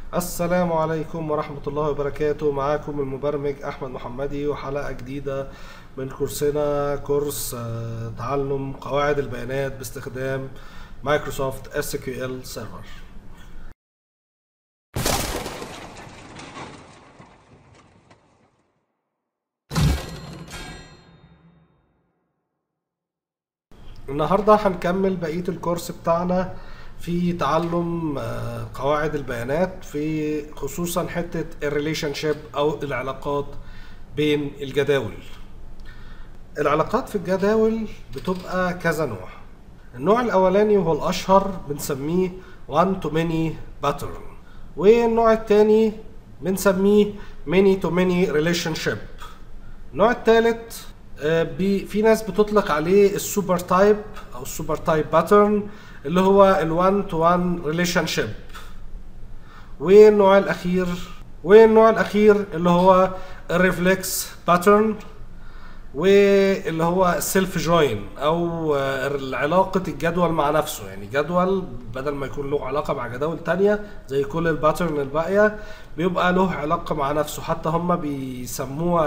السلام عليكم ورحمة الله وبركاته معاكم المبرمج أحمد محمدي وحلقة جديدة من كورسنا كورس آه، تعلم قواعد البيانات باستخدام مايكروسوفت SQL Server النهاردة هنكمل بقية الكورس بتاعنا في تعلم آه، قواعد البيانات في خصوصا حتة الريليشن شيب أو العلاقات بين الجداول العلاقات في الجداول بتبقى كذا نوع النوع الأولاني وهو الأشهر بنسميه one to many pattern والنوع التاني بنسميه many to many relationship النوع الثالث في ناس بتطلق عليه السوبر تايب او السوبر تايب باترن اللي هو الوان تو وان ريليشن شيب والنوع الاخير والنوع الاخير اللي هو الريفلكس باترن واللي هو السيلف جوين او آه، علاقة الجدول مع نفسه يعني جدول بدل ما يكون له علاقة مع جداول تانية زي كل الباترن الباقية بيبقى له علاقة مع نفسه حتى هم بيسموها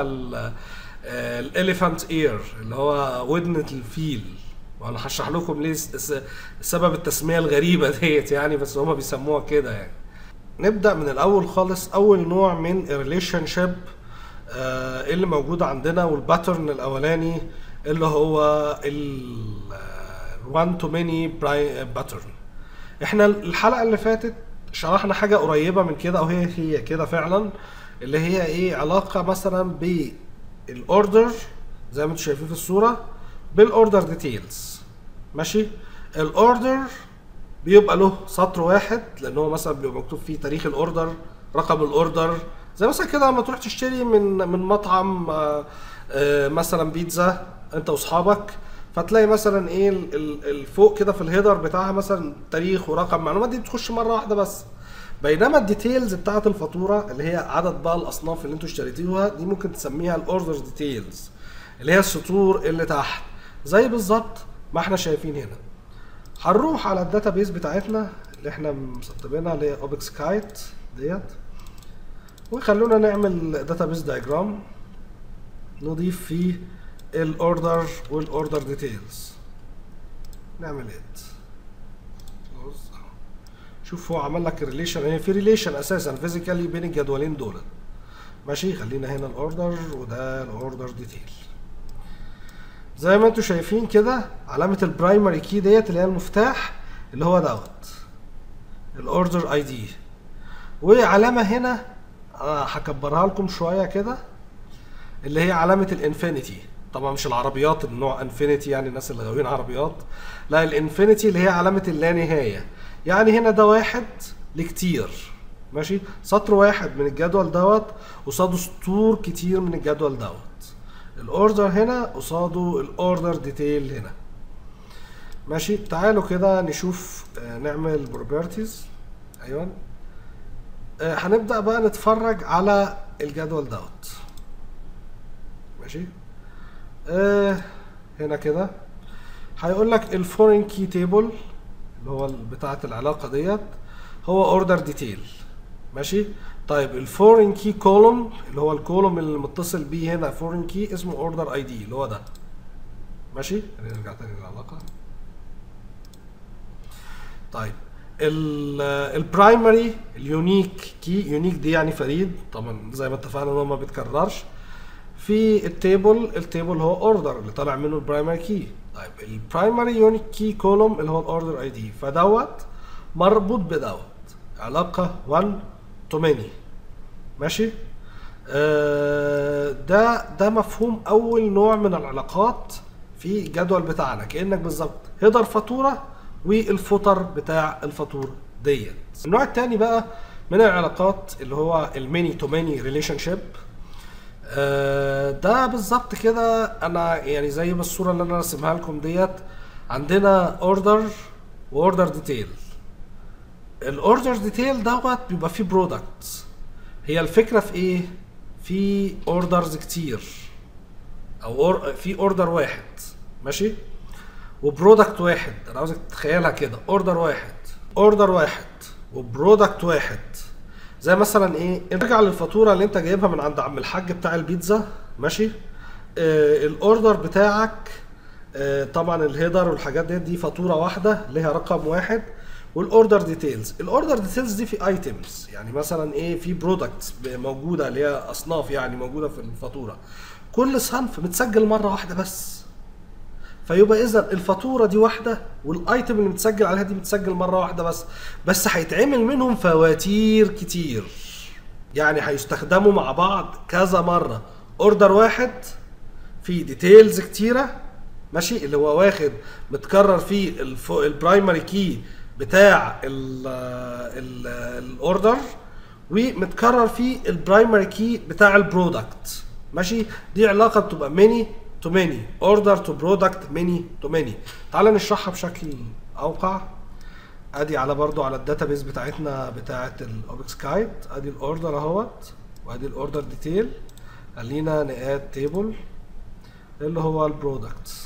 الاليفانت اير اللي هو ودنة الفيل وانا هشرح لكم ليه س- سبب التسمية الغريبة ديت يعني بس هما بيسموها كده يعني نبدأ من الأول خالص أول نوع من الريليشن شيب اللي موجود عندنا والباترن الأولاني اللي هو ال one to many باترن احنا الحلقة اللي فاتت شرحنا حاجة قريبة من كده أو هي هي كده فعلا اللي هي ايه علاقة مثلا بالاوردر زي ما انتم شايفين في الصورة بالاوردر ديتيلز ماشي الاوردر بيبقى له سطر واحد لان هو مثلا بيبقى مكتوب فيه تاريخ الاوردر رقم الاوردر زي مثلا كده لما تروح تشتري من من مطعم آه، آه، مثلا بيتزا انت واصحابك فتلاقي مثلا ايه ال- ال- الفوق كده في الهيدر بتاعها مثلا تاريخ ورقم معلومات دي بتخش مره واحده بس بينما الديتيلز بتاعه الفاتوره اللي هي عدد بقى الاصناف اللي انتوا اشتريتوها دي ممكن تسميها الاوردر ديتيلز اللي هي السطور اللي تحت زي بالظبط ما احنا شايفين هنا هنروح على الداتابيز بتاعتنا اللي احنا مسطبينها اللي هي اوبكس كايت ديت وخلونا نعمل داتابيز دايجرام نضيف فيه الاوردر والاوردر ديتيلز نعمل ات شوف هو عمل لك ريليشن هي في ريليشن اساسا فيزيكالي بين الجدولين دول ماشي خلينا هنا الاوردر وده الاوردر ديتيل زي ما انتم شايفين كده علامة البرايمري كي ديت اللي هي المفتاح اللي هو دوت الاوردر اي دي وعلامة هنا آه هكبرها لكم شوية كده اللي هي علامة الانفينيتي طبعا مش العربيات النوع انفينيتي يعني الناس اللي غاويين عربيات لا الانفينيتي اللي هي علامة اللا نهاية يعني هنا ده واحد لكتير ماشي سطر واحد من الجدول دوت قصاده سطور كتير من الجدول دوت الاوردر هنا قصاده الاوردر ديتيل هنا ماشي تعالوا كده نشوف آه، نعمل بروبرتيز ايوه آه، هنبدأ بقى نتفرج على الجدول دوت ماشي آه هنا كده هيقول لك الفورين كي تيبل اللي هو بتاعة العلاقة ديت هو اوردر ديتيل ماشي طيب الفورين كي كولوم اللي هو الكولوم اللي متصل بيه هنا فورين كي اسمه اوردر اي دي اللي هو ده ماشي خلينا نرجع تاني للعلاقة طيب البرايمري اليونيك كي يونيك دي يعني فريد طبعا زي ما اتفقنا ان هو ما بيتكررش في التيبل التيبل هو اوردر اللي طالع منه البرايمري كي طيب البرايمري يونيك كي كولوم اللي هو الاوردر اي دي فدوت مربوط بدوت علاقه 1 تو ماني ماشي آه ده ده مفهوم اول نوع من العلاقات في الجدول بتاعنا كانك بالظبط هيدر فاتوره والفوتر بتاع الفاتوره ديت النوع الثاني بقى من العلاقات اللي هو الميني تو ماني ريليشن شيب ده بالظبط كده انا يعني زي ما الصوره اللي انا راسمها لكم ديت عندنا اوردر واوردر ديتيل الاوردر ديتيل دوت بيبقى فيه برودكت هي الفكره في ايه في اوردرز كتير او أور في اوردر واحد ماشي وبرودكت واحد انا عاوزك تتخيلها كده اوردر واحد اوردر واحد وبرودكت واحد زي مثلا ايه نرجع للفاتوره اللي انت جايبها من عند عم الحاج بتاع البيتزا ماشي آه الاوردر بتاعك آه طبعا الهيدر والحاجات دي دي فاتوره واحده ليها رقم واحد والاوردر ديتيلز الاوردر ديتيلز دي في ايتمز يعني مثلا ايه في برودكتس موجوده اللي هي اصناف يعني موجوده في الفاتوره كل صنف متسجل مره واحده بس فيبقى اذا الفاتوره دي واحده والايتم اللي متسجل عليها دي متسجل مره واحده بس بس هيتعمل منهم فواتير كتير يعني هيستخدموا مع بعض كذا مره اوردر واحد فيه ديتيلز كتيره ماشي اللي هو واخد متكرر فيه الف... البرايمري كي بتاع الاوردر ومتكرر فيه البرايمري كي بتاع البرودكت ماشي دي علاقه بتبقى ميني تو ماني اوردر تو برودكت ماني تو ماني تعال نشرحها بشكل اوقع ادي على برضو على الداتابيز بتاعتنا بتاعت الاوبكس كايت ادي الاوردر اهوت وادي الاوردر ديتيل خلينا نقاد تيبل اللي هو البرودكتس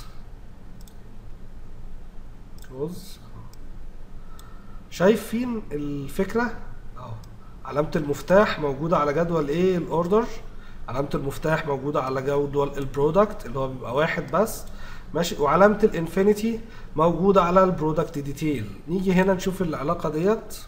كلوز شايفين الفكره اهو علامه المفتاح موجوده على جدول ايه الاوردر علامه المفتاح موجوده على جدول البرودكت اللي هو بيبقى واحد بس ماشي وعلامه الانفينيتي موجوده على البرودكت ديتيل نيجي هنا نشوف العلاقه ديت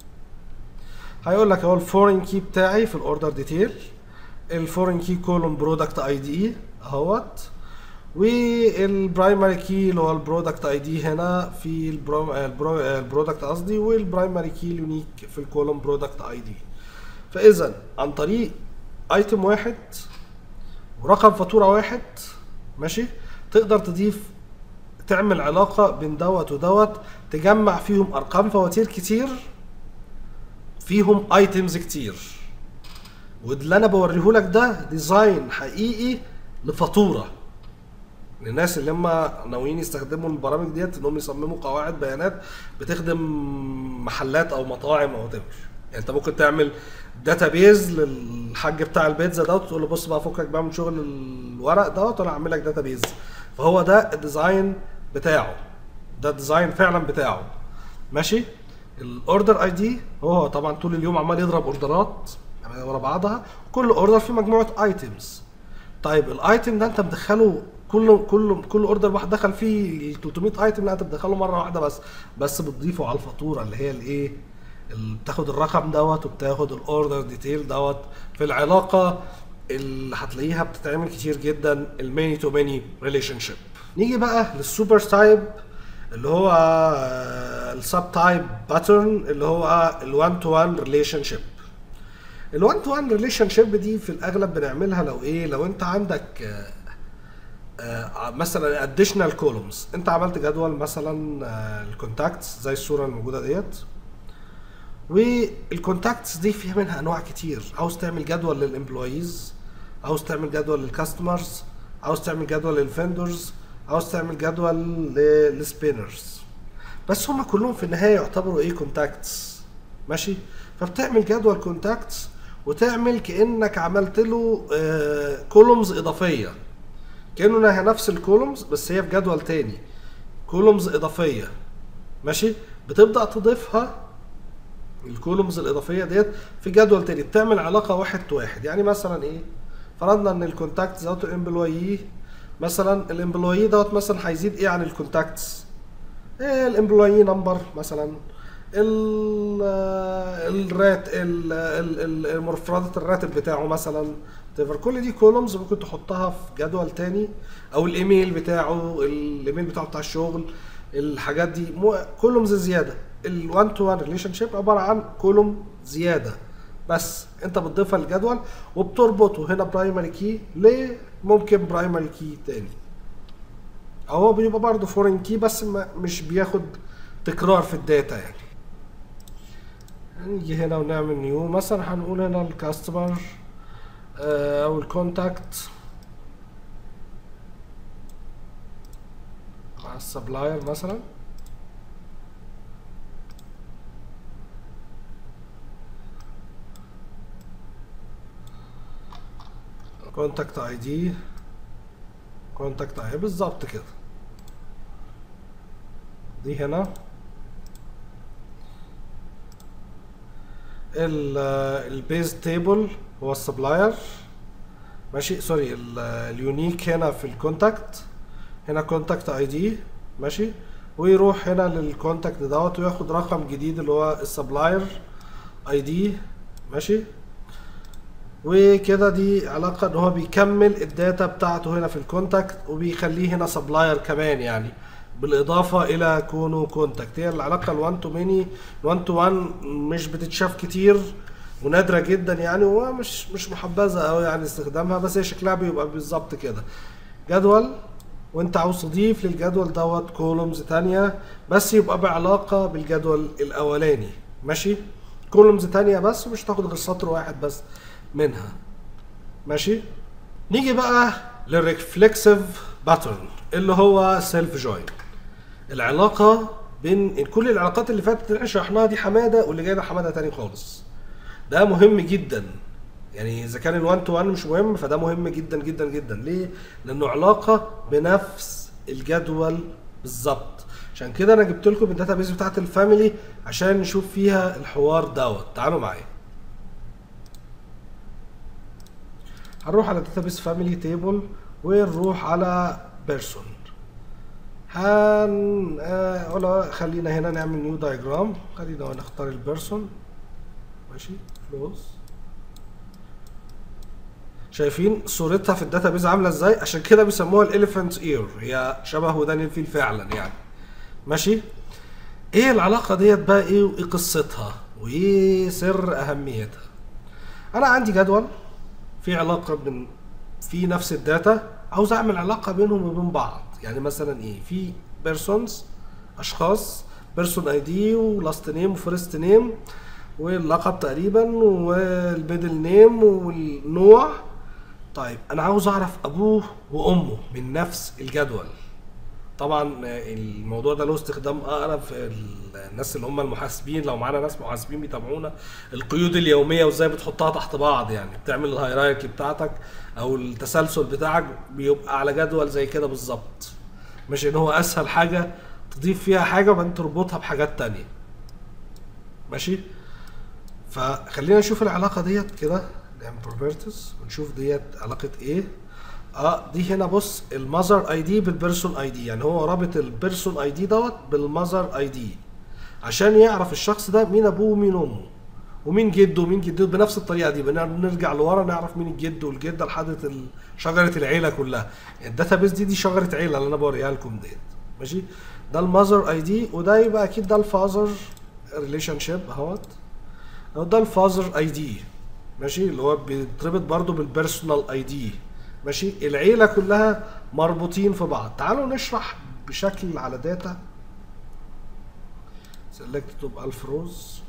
هيقول لك اهو الفورين كي بتاعي في الاوردر ديتيل الفورين كي كولوم برودكت اي دي اهوت والبرايمري كي اللي هو البرودكت اي دي هنا في البرودكت قصدي والبرايمري كي اليونيك في الكولوم برودكت اي دي فاذا عن طريق ايتم واحد ورقم فاتوره واحد ماشي تقدر تضيف تعمل علاقه بين دوت ودوت تجمع فيهم ارقام فواتير كتير فيهم ايتمز كتير واللي انا بوريهولك ده ديزاين حقيقي لفاتوره للناس اللي هم ناويين يستخدموا البرامج ديت انهم يصمموا قواعد بيانات بتخدم محلات او مطاعم او تمر يعني انت ممكن تعمل داتابيز للحاج بتاع البيتزا دوت تقول له بص بقى فكك بقى من شغل الورق دوت وانا هعمل لك داتابيز فهو ده الديزاين بتاعه ده الديزاين فعلا بتاعه ماشي الاوردر اي دي هو طبعا طول اليوم عمال يضرب اوردرات ورا بعضها كل اوردر فيه مجموعه ايتمز طيب الايتم ده انت مدخله كل كل كل اوردر واحد دخل فيه 300 ايتم لا انت بتدخله مره واحده بس بس بتضيفه على الفاتوره اللي هي الايه بتاخد الرقم دوت وبتاخد الاوردر ديتيل دوت في العلاقه اللي هتلاقيها بتتعمل كتير جدا الماني تو ماني ريليشن شيب نيجي بقى للسوبر تايب اللي هو السب تايب باترن اللي هو ال1 تو 1 ريليشن شيب ال1 تو 1 ريليشن شيب دي في الاغلب بنعملها لو ايه لو انت عندك آآ آآ مثلا اديشنال كولومز انت عملت جدول مثلا الكونتاكتس زي الصوره الموجوده ديت والكونتاكتس دي فيها منها انواع كتير عاوز تعمل جدول للامبلويز عاوز تعمل جدول للكاستمرز عاوز تعمل جدول للفندرز عاوز تعمل جدول للسبينرز بس هما كلهم في النهايه يعتبروا ايه كونتاكتس ماشي فبتعمل جدول كونتاكتس وتعمل كانك عملت له آه كولومز اضافيه كانه نفس الكولومز بس هي في جدول تاني كولومز اضافيه ماشي بتبدا تضيفها الكولومز الاضافيه ديت في جدول تاني بتعمل علاقه واحد تو واحد يعني مثلا ايه فرضنا ان الكونتاكت دوت الامبلويي مثلا الامبلويي دوت مثلا هيزيد ايه عن الكونتاكتس ايه الامبلويي نمبر مثلا الرات المفردات الراتب بتاعه مثلا تفر كل دي كولومز ممكن تحطها في جدول تاني او الايميل بتاعه الايميل بتاعه بتاع الشغل الحاجات دي كولومز زياده ال1 تو 1 ريليشن شيب عباره عن كولوم زياده بس انت بتضيفها للجدول وبتربطه هنا برايمري كي لممكن برايمري كي تاني هو بيبقى برضه فورين كي بس ما مش بياخد تكرار في الداتا يعني نيجي هنا ونعمل نيو مثلا هنقول هنا الكاستمر او الكونتاكت مع السبلاير مثلا كونتاكت اي دي كونتاكت اي بالظبط كده دي هنا البيز تيبل هو السبلاير ماشي سوري ال- اليونيك هنا في الكونتاكت هنا كونتاكت اي دي ماشي ويروح هنا للكونتاكت دوت وياخد رقم جديد اللي هو السبلاير اي دي ماشي وكده دي علاقة ان هو بيكمل الداتا بتاعته هنا في الكونتاكت وبيخليه هنا سبلاير كمان يعني بالاضافة الى كونه كونتاكت هي العلاقة ال1 تو ماني ال1 تو 1 مش بتتشاف كتير ونادرة جدا يعني ومش مش محبذة قوي يعني استخدامها بس هي شكلها بيبقى بالظبط كده جدول وانت عاوز تضيف للجدول دوت كولومز تانية بس يبقى بعلاقة بالجدول الاولاني ماشي كولومز تانية بس مش تاخد غير سطر واحد بس منها ماشي نيجي بقى للريفلكسيف باترن اللي هو سيلف جوين العلاقة بين كل العلاقات اللي فاتت اللي احنا شرحناها دي حمادة واللي جاي ده حمادة تاني خالص ده مهم جدا يعني اذا كان ال1 تو 1 مش مهم فده مهم جدا جدا جدا ليه؟ لانه علاقة بنفس الجدول بالظبط عشان كده انا جبت لكم الداتابيز بتاعت الفاميلي عشان نشوف فيها الحوار دوت تعالوا معايا هنروح على داتابيس فاميلي تيبل ونروح على بيرسون هن آه، ولا خلينا هنا نعمل نيو دايجرام خلينا نختار البيرسون ماشي كلوز شايفين صورتها في الداتابيز عامله ازاي عشان كده بيسموها الاليفنت اير هي شبه ودان الفيل فعلا يعني ماشي ايه العلاقه ديت بقى ايه وايه قصتها وايه سر اهميتها انا عندي جدول في علاقه بين في نفس الداتا عاوز اعمل علاقه بينهم وبين بعض يعني مثلا ايه في بيرسونز اشخاص بيرسون اي دي ولاست نيم وفيرست نيم واللقب تقريبا والميدل نيم والنوع طيب انا عاوز اعرف ابوه وامه من نفس الجدول طبعا الموضوع ده له استخدام اقرب في ال- الناس اللي هم المحاسبين لو معانا ناس محاسبين بيتابعونا القيود اليوميه وازاي بتحطها تحت بعض يعني بتعمل الهيرايركي بتاعتك او التسلسل بتاعك بيبقى على جدول زي كده بالظبط مش ان هو اسهل حاجه تضيف فيها حاجه وبعدين تربطها بحاجات تانية ماشي فخلينا نشوف العلاقه ديت كده نعمل بروبرتيز ونشوف ديت علاقه ايه اه دي هنا بص المذر اي دي بالبيرسون اي دي يعني هو رابط البيرسون اي دي دوت بالمذر اي دي عشان يعرف الشخص ده مين ابوه ومين امه ومين جده ومين جدته بنفس الطريقه دي بنرجع لورا نعرف مين الجد والجده لحد ال- شجره العيله كلها الداتابيس دي دي شجره عيله اللي انا بوريها لكم ديت ماشي ده المذر اي دي وده يبقى اكيد ده الفازر ريليشن شيب اهوت أو ده الفازر اي دي ماشي اللي هو بيتربط برضو بالبيرسونال اي دي ماشي العيله كلها مربوطين في بعض تعالوا نشرح بشكل على داتا سيلكت توب الف روز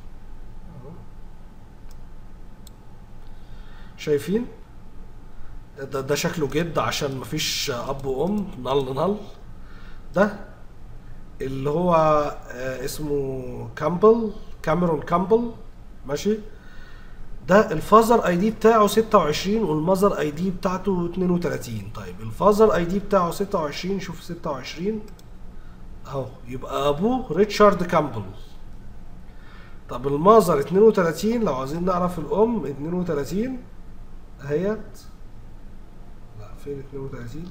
شايفين ده, ده شكله جد عشان مفيش اب وام نل نل ده اللي هو آه، اسمه كامبل كاميرون كامبل ماشي ده الفازر اي دي بتاعه 26 والمذر اي دي بتاعته 32 طيب الفازر اي دي بتاعه 26 شوف 26 اهو يبقى ابوه ريتشارد كامبل طب المذر 32 لو عايزين نعرف الام 32 اهيت لا فين 32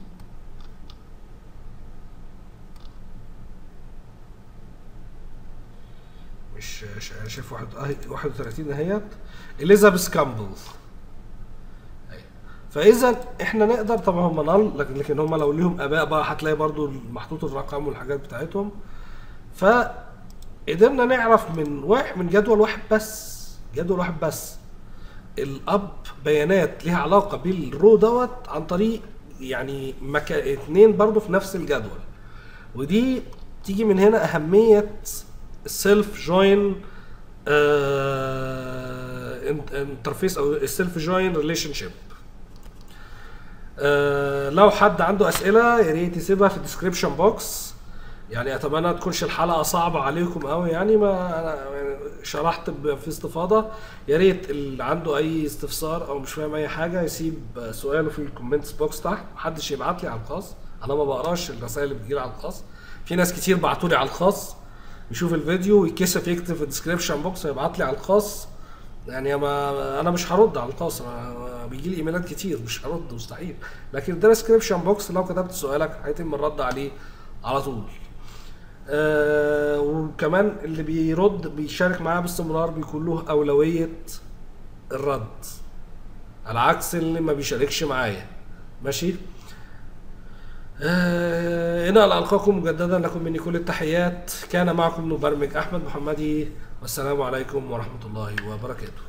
مش مش- انا شايف واحد اهي 31 اهيت اليزابيث كامبل أيوة. فاذا احنا نقدر طبعا هم نال لكن لكن هم لو ليهم اباء بقى هتلاقي برضو محطوط الرقم والحاجات بتاعتهم فقدرنا نعرف من واحد من جدول واحد بس جدول واحد بس الاب بيانات ليها علاقه بالرو دوت عن طريق يعني مكا... اتنين برضو في نفس الجدول ودي تيجي من هنا اهميه السيلف جوين انترفيس او السيلف جوين ريليشن شيب لو حد عنده اسئله يا ريت يسيبها في الديسكربشن بوكس يعني اتمنى تكونش الحلقه صعبه عليكم قوي يعني ما انا يعني شرحت ب- في استفاضه يا ريت اللي عنده اي استفسار او مش فاهم اي حاجه يسيب سؤاله في الكومنتس بوكس تحت محدش يبعت لي على الخاص انا ما بقراش الرسائل اللي بتجيلي على الخاص في ناس كتير بعتوا لي على الخاص يشوف الفيديو ويتكسف يكتب في الديسكربشن بوكس ويبعت لي على الخاص يعني ما انا مش هرد على الخاص أنا بيجي لي ايميلات كتير مش هرد مستحيل لكن الديسكريبشن بوكس لو كتبت سؤالك هيتم الرد عليه على طول آه وكمان اللي بيرد بيشارك معايا باستمرار بيكون له اولويه الرد على عكس اللي ما بيشاركش معايا ماشي آه هنا ألقاكم مجددا لكم مني كل التحيات كان معكم مبرمج أحمد محمدي والسلام عليكم ورحمة الله وبركاته